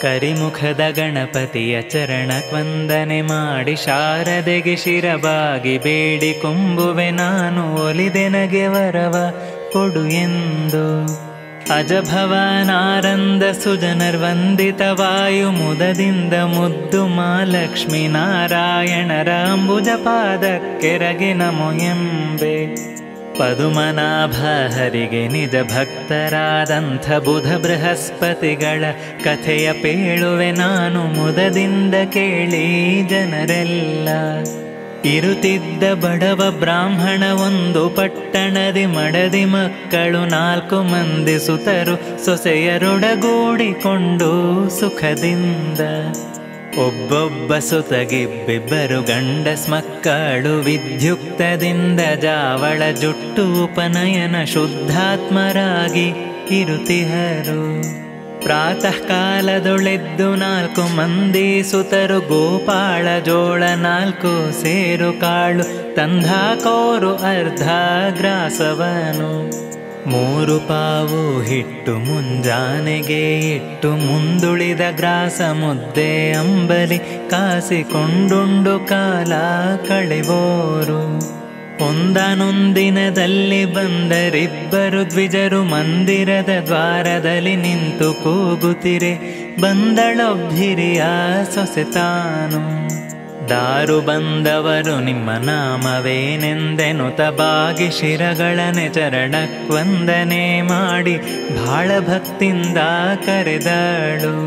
ಕರಿಮುಖದ ಗಣಪತಿಯ ಚರಣಕ್ವಂದನೆ ಮಾಡಿ ಶಾರದೆಗೆ ಶಿರಬಾಗಿ ಬೇಡಿ ಕೊಂಬುವೆ ನಾನು ಒಲಿದೆನಗೆ ವರವ ಕೊಡು ಎಂದು ಅಜಭವನಾರಂದ ಸುಜನರ್ವಂದಿತ ವಾಯು ಮುದದಿಂದ ಮುದ್ದು ಮಾಲಕ್ಷ್ಮೀ ನಾರಾಯಣರ ಅಂಬುಜ ಪಾದಕ್ಕೆರಗಿ ನಮೋ ಎಂಬೆ ಪದುಮನಾಭ ಹರಿಗೆ ನಿಜ ಭಕ್ತರಾದಂಥ ಬುಧ ಬೃಹಸ್ಪತಿಗಳ ಕಥೆಯ ಪೇಳುವೆ ನಾನು ಮುದದಿಂದ ಕೇಳಿ ಜನರೆಲ್ಲ ಇರುತ್ತಿದ್ದ ಬಡವ ಬ್ರಾಹ್ಮಣ ಒಂದು ಪಟ್ಟಣದಿ ಮಡದಿ ಮಕ್ಕಳು ನಾಲ್ಕು ಮಂದಿ ಸುತರು ಸೊಸೆಯರೊಡಗೂಡಿಕೊಂಡು ಸುಖದಿಂದ ಒಬ್ಬೊಬ್ಬ ಸುತಗಿಬ್ಬಿಬ್ಬರು ಗಂಡಸ್ ಮಕ್ಕಳು ವಿದ್ಯುಕ್ತದಿಂದ ಜಾವಳ ಜುಟ್ಟು ಉಪನಯನ ಶುದ್ಧಾತ್ಮರಾಗಿ ಇರುತಿಹರು ಪ್ರಾತಃ ಕಾಲದೊಳೆದ್ದು ನಾಲ್ಕು ಮಂದಿ ಸುತರು ಗೋಪಾಳ ಜೋಳ ನಾಲ್ಕು ಸೇರು ಕಾಳು ತಂಧಾಕೋರು ಅರ್ಧ ಗ್ರಾಸವನು ಮೂರು ಪಾವು ಹಿಟ್ಟು ಮುಂಜಾನೆಗೆ ಇಟ್ಟು ಮುಂದುಳಿದ ಗ್ರಾಸ ಮುದ್ದೆ ಅಂಬಲಿ ಕಾಸಿಕೊಂಡುಂಡು ಕಾಲ ಕಳೆவோರು ಒಂದಾನೊಂದಿನದಲ್ಲಿ ಬಂದರಿಬ್ಬರು ದ್ವಿಜರು ಮಂದಿರದ ದ್ವಾರದಲ್ಲಿ ನಿಂತು ಕೂಗುತ್ತಿರೆ ಬಂದಳೊಬ್ಬಿರಿಯ ಸೊಸೆ ತಾನು ದಾರು ಬಂದವರು ನಿಮ್ಮ ನಾಮವೇನೆಂದೆನುತ ಬಾಗಿ ಶಿರಗಳನೆ ಚರಣಕ್ವಂದನೆ ಮಾಡಿ ಬಾಳ ಭಕ್ತಿಂದ ಕರೆದಳು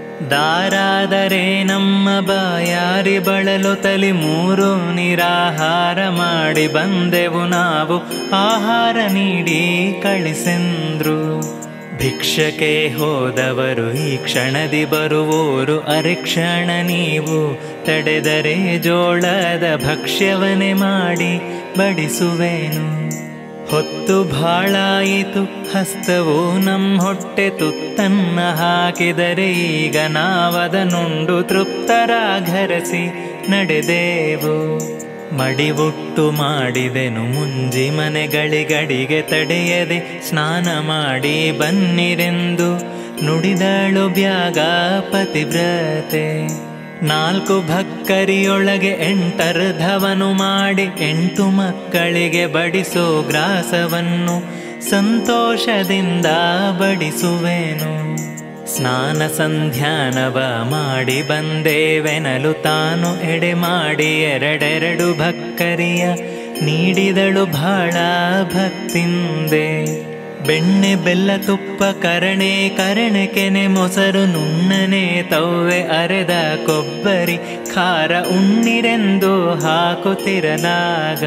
ದಾರಾದರೆ ನಮ್ಮ ಬಾಯಾರಿ ಬಳಲು ತಲಿ ಮೂರು ನಿರಾಹಾರ ಮಾಡಿ ಬಂದೆವು ನಾವು ಆಹಾರ ನೀಡಿ ಕಳಿಸೆಂದ್ರು ಭಿಕ್ಷಕ್ಕೆ ಹೋದವರು ಈ ಕ್ಷಣದಿ ಬರುವೋರು ಅರೆಕ್ಷಣ ನೀವು ತಡೆದರೆ ಜೋಳದ ಭಕ್ಷ್ಯವನೆ ಮಾಡಿ ಬಡಿಸುವೆನು ಹೊತ್ತು ಭಾಳಾಯಿತು ಹಸ್ತವು ನಮ್ ಹೊಟ್ಟೆ ತುತ್ತನ್ನ ಹಾಕಿದರೆ ಈಗ ನಾವದನುಂಡು ತೃಪ್ತರಾಘರಸಿ ನಡೆದೇವು ಮಡಿವುಟ್ಟು ಮಾಡಿದೆನು ಮುಂಜಿ ಮನೆಗಳಿಗಡಿಗೆ ತಡೆಯದೆ ಸ್ನಾನ ಮಾಡಿ ಬನ್ನಿರೆಂದು ನುಡಿದಳು ಬ್ಯಾಗ ಪತಿವ್ರತೆ ನಾಲ್ಕು ಭಕ್ಕರಿಯೊಳಗೆ ಎಂಟರ್ಧವನು ಮಾಡಿ ಎಂಟು ಮಕ್ಕಳಿಗೆ ಬಡಿಸೋ ಗ್ರಾಸವನ್ನು ಸಂತೋಷದಿಂದ ಬಡಿಸುವೆನು ಸ್ನಾನ ಸಂಧ್ಯಾನವ ಮಾಡಿ ಬಂದೇವೆನಲು ತಾನು ಎಡೆ ಮಾಡಿ ಎರಡೆರಡು ಭಕ್ಕರಿಯ ನೀಡಿದಳು ಬಹಳ ಭಕ್ತಿಂದೆ ಬೆಣ್ಣೆ ಬೆಲ್ಲ ತುಪ್ಪ ಕರಣೆ ಕರಣೆ ಕೆನೆ ಮೊಸರು ನುಣ್ಣನೆ ತವ್ವೆ ಅರೆದ ಕೊಬ್ಬರಿ ಖಾರ ಉಣ್ಣಿರೆಂದು ಹಾಕುತ್ತಿರಲಾಗ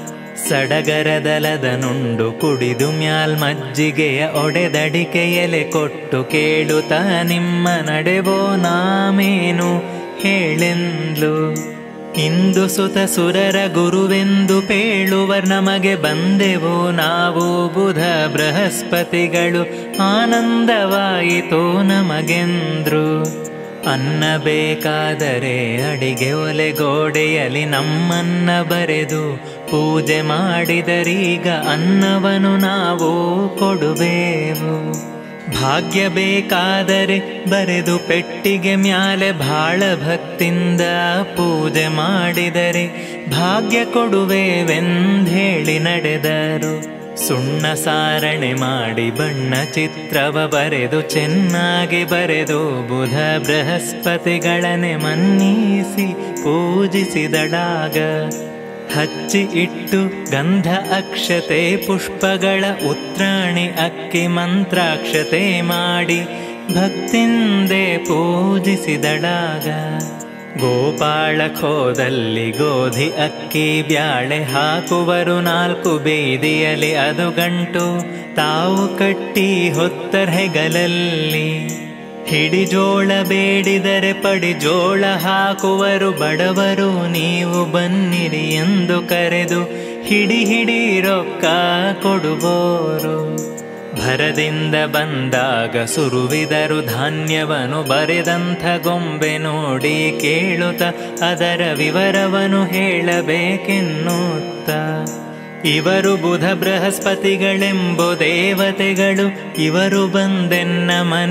ಸಡಗರದಲದ ನುಂಡು ಕುಡಿದು ಮ್ಯಾಲ್ ಮಜ್ಜಿಗೆಯ ಒಡೆದಡಿಕೆ ಎಲೆ ಕೊಟ್ಟು ಕೇಳುತ್ತ ನಿಮ್ಮ ನಡೆವೋ ನಾಮೇನು ಹೇಳೆಂದ್ಲು ಇಂದು ಸುತ ಸುರರ ಗುರುವೆಂದು ಪೇಳುವರ್ ನಮಗೆ ಬಂದೆವು ನಾವು ಬುಧ ಬೃಹಸ್ಪತಿಗಳು ಆನಂದವಾಯಿತೋ ನಮಗೆಂದ್ರು ಅನ್ನ ಬೇಕಾದರೆ ಅಡಿಗೆ ಒಲೆ ಗೋಡೆಯಲ್ಲಿ ನಮ್ಮನ್ನ ಬರೆದು ಪೂಜೆ ಮಾಡಿದರೀಗ ಅನ್ನವನ್ನು ನಾವು ಕೊಡುವೆವು ಭಾಗ್ಯ ಬೇಕಾದರೆ ಬರೆದು ಪೆಟ್ಟಿಗೆ ಮ್ಯಾಲೆ ಭಾಳ ಭಕ್ತಿಂದ ಪೂಜೆ ಮಾಡಿದರೆ ಭಾಗ್ಯ ಕೊಡುವೆವೆಂದೇಳಿ ನಡೆದರು ಸುಣ್ಣ ಸಾರಣೆ ಮಾಡಿ ಬಣ್ಣ ಚಿತ್ರವ ಬರೆದು ಚೆನ್ನಾಗಿ ಬರೆದು ಬುಧ ಬೃಹಸ್ಪತಿಗಳನೆ ಮನ್ನಿಸಿ ಪೂಜಿಸಿದಳಾಗ ಹಚ್ಚಿ ಇಟ್ಟು ಗಂಧ ಅಕ್ಷತೆ ಪುಷ್ಪಗಳ ಉತ್ರಾಣಿ ಅಕ್ಕಿ ಮಂತ್ರಾಕ್ಷತೆ ಮಾಡಿ ಭಕ್ತಿಂದೆ ಪೂಜಿಸಿದಳಾಗ ಗೋಪಾಳ ಖೋದಲ್ಲಿ ಗೋಧಿ ಅಕ್ಕಿ ಬ್ಯಾಳೆ ಹಾಕುವರು ನಾಲ್ಕು ಬೀದಿಯಲ್ಲಿ ಅದು ಗಂಟು ತಾವು ಕಟ್ಟಿ ಹೊತ್ತರ್ ಹೆಗಲಲ್ಲಿ ಹಿಡಿಜೋಳ ಬೇಡಿದರೆ ಪಡಿ ಜೋಳ ಹಾಕುವರು ಬಡವರು ನೀವು ಬನ್ನಿರಿ ಎಂದು ಕರೆದು ಹಿಡಿ ಹಿಡಿ ರೊಕ್ಕ ಕೊಡುವೋರು ಭರದಿಂದ ಬಂದಾಗ ಸುರುವಿದರು ಧಾನ್ಯವನು ಬರೆದಂಥ ಗೊಂಬೆ ನೋಡಿ ಕೇಳುತ್ತ ಅದರ ವಿವರವನು ಹೇಳಬೇಕೆನ್ನುತ್ತ ಇವರು ಬುಧ ಬೃಹಸ್ಪತಿಗಳೆಂಬು ದೇವತೆಗಳು ಇವರು ಬಂದೆನ್ನ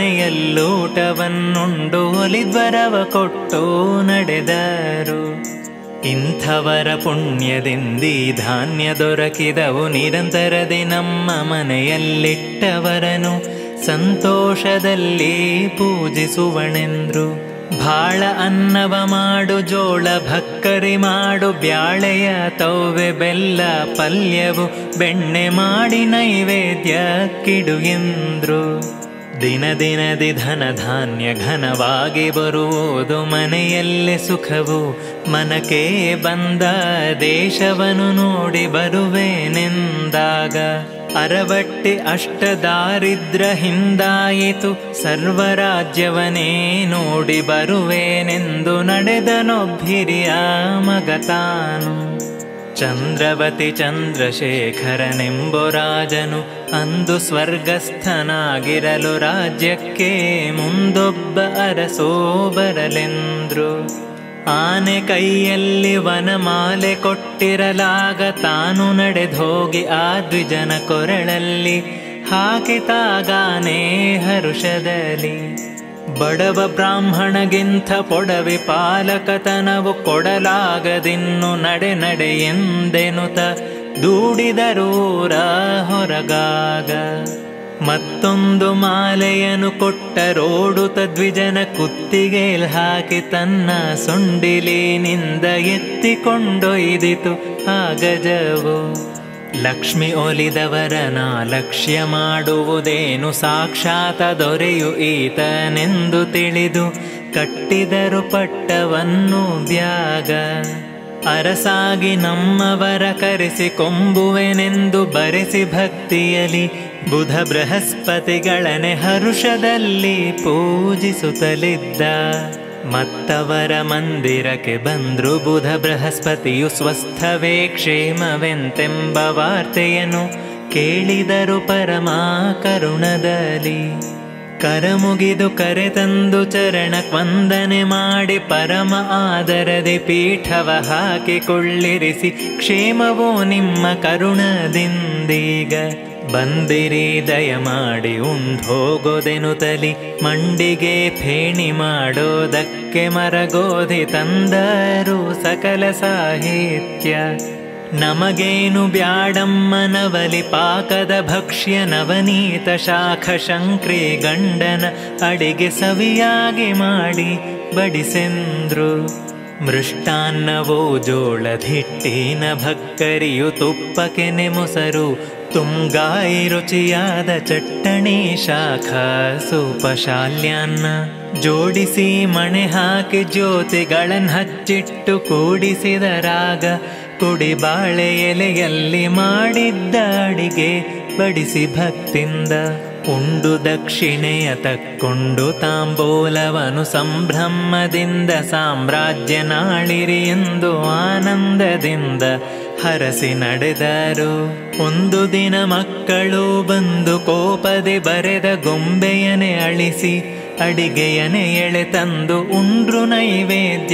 ಮನೆಯಲ್ಲೂಟವನ್ನುಂಡು ಒಲಿದ್ವರವ ಕೊಟ್ಟು ನಡೆದರು ಇಂಥವರ ಪುಣ್ಯದಿಂದೀ ಧಾನ್ಯ ದೊರಕಿದವು ನಿರಂತರದಿ ನಮ್ಮ ಮನೆಯಲ್ಲಿಟ್ಟವರನು ಸಂತೋಷದಲ್ಲಿ ಪೂಜಿಸುವನೆಂದ್ರು ಭಾಳ ಅನ್ನವ ಮಾಡು ಜೋಳ ಭಕ್ಕರಿ ಮಾಡು ಬ್ಯಾಳೆಯ ತೌವೆ ಬೆಲ್ಲ ಪಲ್ಯವು ಬೆಣ್ಣೆ ಮಾಡಿ ನೈವೇದ್ಯ ಕಿಡು ಎಂದ್ರು ದಿನ ದಿನದಿ ಧನ ಧಾನ್ಯ ಘನವಾಗಿ ಬರುವುದು ಮನೆಯಲ್ಲೇ ಸುಖವು ಮನಕ್ಕೆ ಬಂದ ದೇಶವನು ನೋಡಿ ಬರುವೆನೆಂದಾಗ ಅರವಟ್ಟಿ ಅಷ್ಟ ದಾರಿದ್ರ ಹಿಂದಾಯಿತು ಸರ್ವರಾಜ್ಯವನೇ ನೋಡಿ ಬರುವೆನೆಂದು ನಡೆದನೊಬ್ಬಿರಿಯ ಮಗತಾನು ಚಂದ್ರವತಿ ಚಂದ್ರಶೇಖರನೆಂಬು ರಾಜನು ಅಂದು ಸ್ವರ್ಗಸ್ಥನಾಗಿರಲು ರಾಜ್ಯಕ್ಕೆ ಮುಂದೊಬ್ಬ ಅರಸೋ ಬರಲೆಂದ್ರು ಆನೆ ಕೈಯಲ್ಲಿ ವನಮಾಲೆ ಕೊಟ್ಟಿರಲಾಗ ತಾನು ನಡೆದೋಗಿ ಆ ದ್ವಿಜನ ಕೊರಳಲ್ಲಿ ಹಾಕಿತಾಗಾನೆ ಹರುಷದಲ್ಲಿ ಬಡವ ಬ್ರಾಹ್ಮಣಗಿಂತ ಪೊಡವಿ ಪಾಲಕತನವು ಕೊಡಲಾಗದಿನ್ನು ನಡೆ ನಡೆ ಎಂದೆನುತ ದೂಡಿದರೂರ ಹೊರಗಾಗ ಮತ್ತೊಂದು ಮಾಲೆಯನ್ನು ಕೊಟ್ಟರೋಡುತ್ತ ದ್ವಿಜನ ಕುತ್ತಿಗೆಲ್ ಹಾಕಿ ತನ್ನ ಸೊಂಡಿಲಿನಿಂದ ಎತ್ತಿಕೊಂಡೊಯ್ದಿತು ಆ ಗಜವು ಲಕ್ಷ್ಮಿ ಒಲಿದವರನ ಲಕ್ಷ್ಯ ಮಾಡುವುದೇನು ಸಾಕ್ಷಾತ ದೊರೆಯು ಈತನೆಂದು ತಿಳಿದು ಕಟ್ಟಿದರು ಪಟ್ಟವನ್ನು ಬ್ಯಾಗ ಅರಸಾಗಿ ನಮ್ಮವರ ಕರೆಸಿ ಕೊಂಬುವೆನೆಂದು ಬರೆಸಿ ಭಕ್ತಿಯಲಿ ಬುಧ ಬೃಹಸ್ಪತಿಗಳನೆ ಹರುಷದಲ್ಲಿ ಪೂಜಿಸುತ್ತಲಿದ್ದ ಮತ್ತವರ ಮಂದಿರಕ್ಕೆ ಬಂದ್ರು ಬುಧ ಬೃಹಸ್ಪತಿಯು ಸ್ವಸ್ಥವೇ ಕ್ಷೇಮವೆಂತೆಂಬ ವಾರ್ತೆಯನ್ನು ಕೇಳಿದರು ಪರಮ ಕರುಣದಲ್ಲಿ ಕರಮುಗಿದು ಕರೆತಂದು ಚರಣ ವಂದನೆ ಮಾಡಿ ಪರಮ ಆದರದೆ ಪೀಠವ ಹಾಕಿಕೊಳ್ಳಿರಿಸಿ ಕ್ಷೇಮವೋ ನಿಮ್ಮ ಕರುಣದಿಂದೀಗ ಬಂದಿರಿ ದಯ ಮಾಡಿ ಉಂಡೋಗೋದೆನುತಲಿ ಮಂಡಿಗೆ ಫೇಣಿ ಮಾಡೋದಕ್ಕೆ ಮರಗೋಧಿ ತಂದರು ಸಕಲ ಸಾಹಿತ್ಯ ನಮಗೇನು ಬ್ಯಾಡಮ್ಮನವಲಿ ಪಾಕದ ಭಕ್ಷ್ಯ ನವನೀತ ಶಾಖ ಶಂಕ್ರಿ ಗಂಡನ ಅಡಿಗೆ ಸವಿಯಾಗಿ ಮಾಡಿ ಬಡಿಸೆಂದ್ರು ಮೃಷ್ಟಾನ್ನವೋ ಜೋಳಧಿಟ್ಟಿನ ಭಕ್ಕರಿಯು ತುಪ್ಪಕೆನೆ ಮೊಸರು ತುಂಗಾಯಿ ರುಚಿಯಾದ ಚಟ್ಟಣಿ ಶಾಖ ಸೂಪಶಾಲ್ಯಾನ್ನ ಜೋಡಿಸಿ ಮಣೆ ಹಾಕಿ ಜ್ಯೋತಿಗಳನ್ ಹಚ್ಚಿಟ್ಟು ಕೂಡಿಸಿದರಾಗ ಕುಡಿ ಬಾಳೆ ಎಲೆಯಲ್ಲಿ ಮಾಡಿದ್ದ ಅಡಿಗೆ ಬಡಿಸಿ ಭಕ್ತಿಂದ ಉಂಡು ದಕ್ಷಿಣೆಯ ತಕ್ಕೊಂಡು ತಾಂಬೂಲವನು ಸಂಭ್ರಮದಿಂದ ಸಾಮ್ರಾಜ್ಯ ನಾಳಿರಿ ಎಂದು ಆನಂದದಿಂದ ಹರಸಿ ನಡೆದರು ಒಂದು ದಿನ ಮಕ್ಕಳು ಬಂದು ಕೋಪದೆ ಬರೆದ ಗೊಂಬೆಯನೆ ಅಳಿಸಿ ಅಡಿಗೆಯನೆ ಎಳೆ ತಂದು ಉಂಡ್ರು ನೈವೇದ್ಯ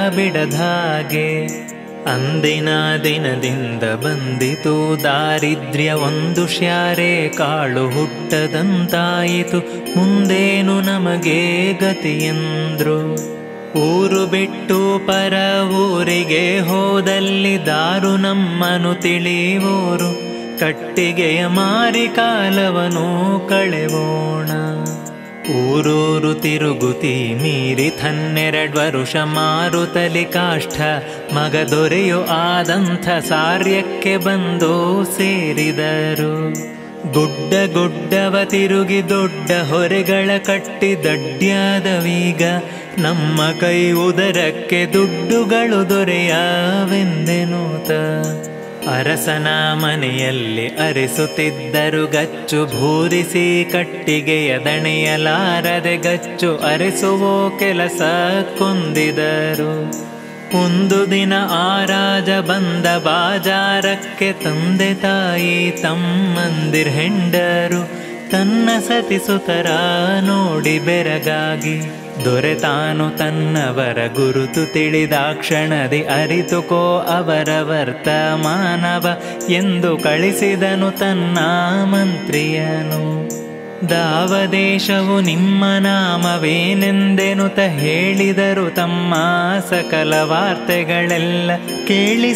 ಬಿಡದಾಗೆ ಅಂದಿನ ದಿನದಿಂದ ಬಂದಿತು ದಾರಿದ್ರ್ಯ ಒಂದು ಶಾರೆ ಕಾಳು ಹುಟ್ಟದಂತಾಯಿತು ಮುಂದೇನು ನಮಗೆ ಗತಿಯೆಂದ್ರು ಊರು ಬಿಟ್ಟು ಪರ ಊರಿಗೆ ಹೋದಲ್ಲಿ ದಾರು ನಮ್ಮನು ತಿಳಿಯೋರು ಕಟ್ಟಿಗೆಯ ಮಾರಿ ಕಾಲವನು ಕಳೆವೋಣ ಊರೂರು ತಿರುಗುತಿ ಮೀರಿ ತನ್ನೆರಡ್ ವರುಷ ಮಾರುತಲಿ ಕಾಷ್ಠ ಮಗ ದೊರೆಯು ಆದಂಥ ಸಾರ್ಯಕ್ಕೆ ಬಂದು ಸೇರಿದರು ಗುಡ್ಡ ಗುಡ್ಡವ ತಿರುಗಿ ದೊಡ್ಡ ಹೊರೆಗಳ ಕಟ್ಟಿ ದಡ್ಡ್ಯಾದವೀಗ ನಮ್ಮ ಕೈ ಉದರಕ್ಕೆ ದುಡ್ಡುಗಳು ದೊರೆಯವೆಂದೆನೂತ ಅರಸನ ಮನೆಯಲ್ಲಿ ಅರಿಸುತ್ತಿದ್ದರು ಗಚ್ಚು ಭೂರಿಸಿ ಕಟ್ಟಿಗೆಯ ದಣೆಯಲಾರದೆ ಗಚ್ಚು ಅರಿಸುವೋ ಕೆಲಸ ಕೊಂದಿದರು ಒಂದು ದಿನ ಆ ರಾಜ ಬಂದ ಬಾಜಾರಕ್ಕೆ ತಂದೆ ತಾಯಿ ತಮ್ಮಂದಿರ್ ಹೆಂಡರು ತನ್ನ ಸತಿಸುತರ ನೋಡಿ ಬೆರಗಾಗಿ ದೊರೆತಾನು ತನ್ನವರ ಗುರುತು ತಿಳಿದಾಕ್ಷಣದಿ ಅರಿತುಕೋ ಅವರ ವರ್ತಮಾನವ ಎಂದು ಕಳಿಸಿದನು ತನ್ನ ಮಂತ್ರಿಯನು ದಾವದೇಶವು ನಿಮ್ಮ ನಾಮವೇನೆಂದೆನುತ ಹೇಳಿದರು ತಮ್ಮ ಸಕಲ ವಾರ್ತೆಗಳೆಲ್ಲ ಕೇಳಿ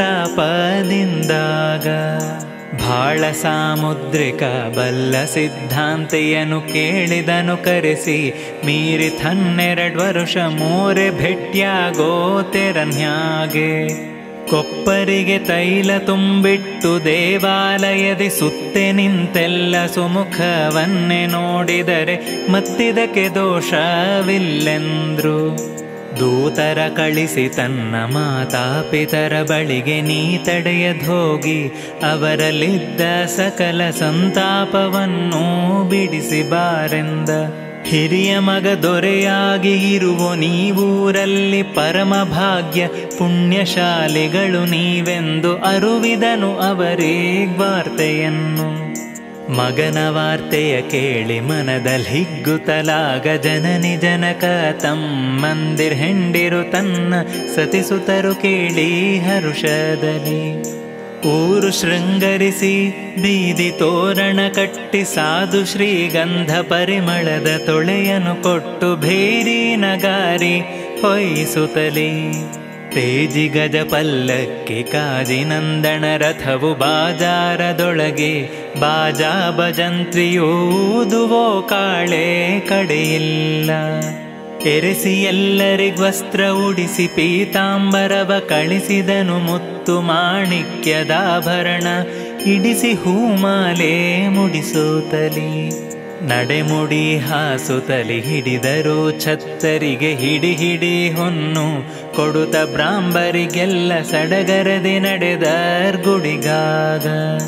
ಸಂತಾಪದಿಂದಾಗ ಭಾಳ ಸಾಮುದ್ರಿಕ ಬಲ್ಲ ಸಿದ್ಧಾಂತೆಯನು ಕೇಳಿದನು ಕರೆಸಿ ಮೀರಿ ಹನ್ನೆರಡು ವರ್ಷ ಮೋರೆ ಭೆಟ್ಯಾಗೋ ತೆರನ್ಯಾಗೆ ಕೊಪ್ಪರಿಗೆ ತೈಲ ತುಂಬಿಟ್ಟು ದೇವಾಲಯದಿ ಸುತ್ತೆ ನಿಂತೆಲ್ಲ ಸುಮುಖವನ್ನೇ ನೋಡಿದರೆ ಮತ್ತಿದಕ್ಕೆ ದೋಷವಿಲ್ಲೆಂದ್ರು ದೂತರ ಕಳಿಸಿ ತನ್ನ ಮಾತಾಪಿತರ ಬಳಿಗೆ ನೀ ತಡೆಯದೋಗಿ ಅವರಲ್ಲಿದ್ದ ಸಕಲ ಸಂತಾಪವನ್ನು ಬಿಡಿಸಿ ಬಾರೆಂದ ಹಿರಿಯ ಮಗ ದೊರೆಯಾಗಿ ಇರುವ ನೀವೂರಲ್ಲಿ ಪರಮ ಭಾಗ್ಯ ಪುಣ್ಯಶಾಲಿಗಳು ನೀವೆಂದು ಅರುವಿದನು ಅವರೀಗ್ವಾರ್ತೆಯನ್ನು ಮಗನ ವಾರ್ತೆಯ ಕೇಳಿ ಮನದಲ್ಲಿ ಹಿಗ್ಗುತ್ತಲಾಗ ಜನನಿ ಜನಕ ತಮ್ಮಂದಿರ್ ಹೆಂಡಿರು ತನ್ನ ಸತಿಸುತರು ಕೇಳಿ ಹರುಷದಲ್ಲಿ ಊರು ಶೃಂಗರಿಸಿ ಬೀದಿ ತೋರಣ ಕಟ್ಟಿ ಸಾಧು ಶ್ರೀಗಂಧ ಪರಿಮಳದ ತೊಳೆಯನು ಕೊಟ್ಟು ಭೇರಿ ನಗಾರಿ ಹೊಯ್ಸುತ್ತಲೇ ತೇಜಿ ಗಜ ಪಲ್ಲಕ್ಕಿ ಕಾಜಿ ನಂದನ ರಥವು ಬಾಜಾರದೊಳಗೆ ಬಾಜಾ ಭಜಂತ್ರಿಯೂದುವೋ ಕಾಳೆ ಕಡೆಯಿಲ್ಲ ಎರೆಸಿ ಎಲ್ಲರಿಗ್ ವಸ್ತ್ರ ಉಡಿಸಿ ಪೀತಾಂಬರವ ಕಳಿಸಿದನು ಮುತ್ತು ಮಾಣಿಕ್ಯದಾಭರಣ ಇಡಿಸಿ ಹೂಮಾಲೆ ಮುಡಿಸೋತಲಿ ನಡೆಮುಡಿ ಹಾಸುತ್ತಲಿ ಹಿಡಿದರು ಛತ್ತರಿಗೆ ಹಿಡಿ ಹಿಡಿ ಹೊನ್ನು ಕೊಡುತ್ತ ಬ್ರಾಂಬರಿಗೆಲ್ಲ ಸಡಗರದೆ ನಡೆದರ್ ಗುಡಿಗಾಗ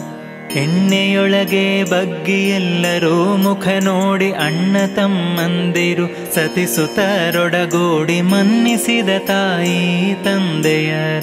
ಎಣ್ಣೆಯೊಳಗೆ ಬಗ್ಗಿ ಎಲ್ಲರೂ ಮುಖ ನೋಡಿ ಅಣ್ಣ ತಮ್ಮಂದಿರು ಸತಿಸುತ್ತರೊಡಗೂಡಿ ಮನ್ನಿಸಿದ ತಾಯಿ ತಂದೆಯರ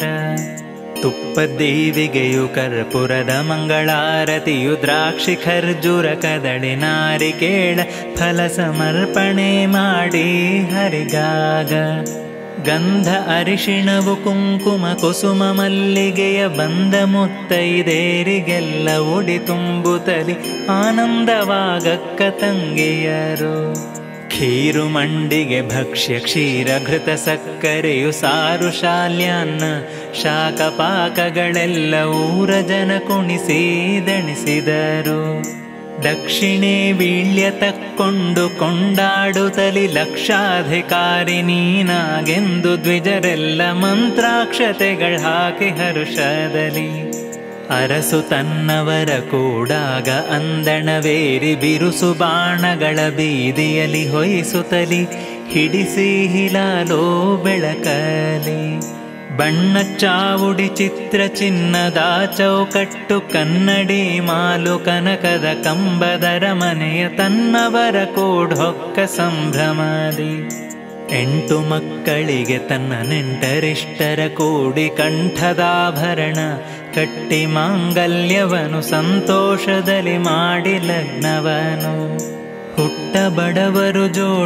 ತುಪ್ಪದೇವಿಗೆಯು ಕರ್ಪುರದ ಮಂಗಳಾರತಿಯು ದ್ರಾಕ್ಷಿ ಖರ್ಜೂರ ಕದಳಿ ನಾರಿಕೇಳ ಫಲ ಸಮರ್ಪಣೆ ಮಾಡಿ ಹರಿಗಾಗ ಗಂಧ ಅರಿಶಿಣವು ಕುಂಕುಮ ಕುಸುಮ ಮಲ್ಲಿಗೆಯ ಬಂದ ಮುತ್ತೈದೇರಿಗೆಲ್ಲ ಉಡಿ ತುಂಬುತ್ತಲಿ ಆನಂದವಾಗಕ್ಕ ತಂಗಿಯರು ಖೀರು ಮಂಡಿಗೆ ಭಕ್ಷ್ಯ ಕ್ಷೀರ ಘೃತ ಸಕ್ಕರೆಯು ಸಾರು ಶಾಲ್ಯಾನ್ನ ಶಾಖ ಪಾಕಗಳೆಲ್ಲ ಊರ ಜನ ಕುಣಿಸಿ ದಣಿಸಿದರು ದಕ್ಷಿಣೆ ವೀಳ್ಯ ತಕ್ಕೊಂಡು ಕೊಂಡಾಡುತ್ತಲಿ ಲಕ್ಷಾಧಿಕಾರಿ ನೀನಾಗೆಂದು ದ್ವಿಜರೆಲ್ಲ ಮಂತ್ರಾಕ್ಷತೆಗಳ ಹಾಕಿ ಹರುಷದಲ್ಲಿ ಅರಸು ತನ್ನವರ ಕೂಡಾಗ ಅಂದಣವೇರಿ ಬಿರುಸು ಬಾಣಗಳ ಬೀದಿಯಲಿ ಹೊಯ್ಸುತ್ತಲಿ ಹಿಡಿಸಿ ಹಿಲಾಲೋ ಬೆಳಕಲಿ ಬಣ್ಣ ಚಾವುಡಿ ಚಿತ್ರ ಚಿನ್ನದ ಚೌಕಟ್ಟು ಕನ್ನಡಿ ಮಾಲು ಕನಕದ ಕಂಬದರ ಮನೆಯ ತನ್ನವರ ಕೂಡೊಕ್ಕ ಸಂಭ್ರಮದಿ ಎಂಟು ಮಕ್ಕಳಿಗೆ ತನ್ನ ನೆಂಟರಿಷ್ಟರ ಕೂಡಿ ಕಂಠದಾಭರಣ ಕಟ್ಟಿ ಮಾಂಗಲ್ಯವನು ಸಂತೋಷದಲ್ಲಿ ಮಾಡಿ ಲಗ್ನವನು ಹುಟ್ಟ ಬಡವರು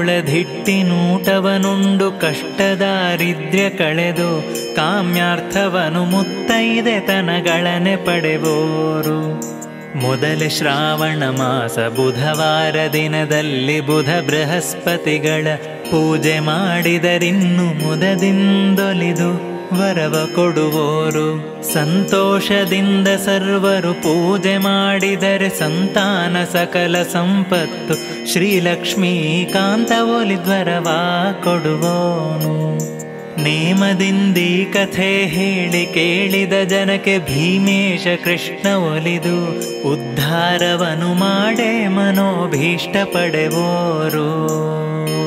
ಜೋಳದಿಟ್ಟಿನೂಟವನುಂಡು ಕಷ್ಟದಾರಿದ್ರ್ಯ ಕಳೆದು ಕಾಮ್ಯಾರ್ಥವನು ಮುತ್ತೈದೆ ತನಗಳನೆ ಪಡೆவோರು ಮೊದಲ ಶ್ರಾವಣ ಮಾಸ ಬುಧವಾರ ದಿನದಲ್ಲಿ ಬುಧ ಬೃಹಸ್ಪತಿಗಳ ಪೂಜೆ ಮಾಡಿದರಿನ್ನು ಮುದದಿಂದೊಲಿದು ವರವ ಕೊಡುವೋರು ಸಂತೋಷದಿಂದ ಸರ್ವರು ಪೂಜೆ ಮಾಡಿದರೆ ಸಂತಾನ ಸಕಲ ಸಂಪತ್ತು ಶ್ರೀಲಕ್ಷ್ಮೀಕಾಂತ ಒಲಿದ್ವರವ ಕೊಡುವೋನು ನೇಮದಿಂದೀ ಕಥೆ ಹೇಳಿ ಕೇಳಿದ ಜನಕ್ಕೆ ಭೀಮೇಶ ಕೃಷ್ಣ ಒಲಿದು ಉದ್ಧಾರವನು ಮಾಡೇ ಮನೋಭೀಷ್ಟ ಪಡೆವೋರು